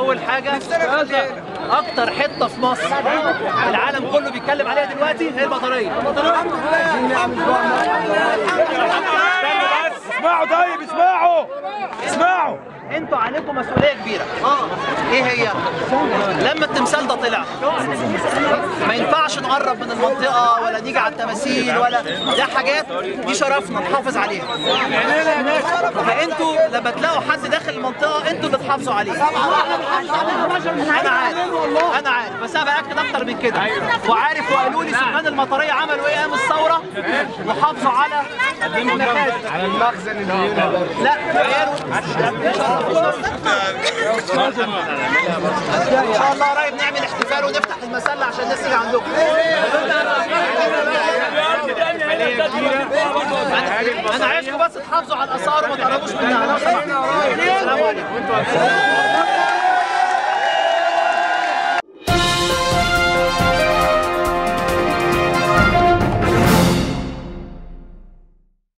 اول حاجه اكتر حته في مصر العالم كله بيتكلم عليها دلوقتي هي المطريه اسمعوا طيب اسمعوا اسمعوا انتوا عليكم مسؤوليه كبيره ايه هي لما التمثال ده طلع ما ينفعش نقرب من المنطقه ولا نيجي على التماثيل ولا ده حاجات دي شرفنا نحافظ عليها فانتوا لما تلاقوا حد داخل المنطقه انتوا اللي تحافظوا عليه انا عارف انا عارف بس انا باكد اكتر من كده وعارف وقالوا لي سكان المطريه عملوا ايه ايام الثوره وحافظوا على المخازن على المخزن لا غيروا ان شاء الله قريب نعمل احتفال ونفتح المسله عشان الناس تيجي عندكم انا عايزكم بس تحافظوا على الاثار وما تقربوش منها لو سمحتوا السلام عليكم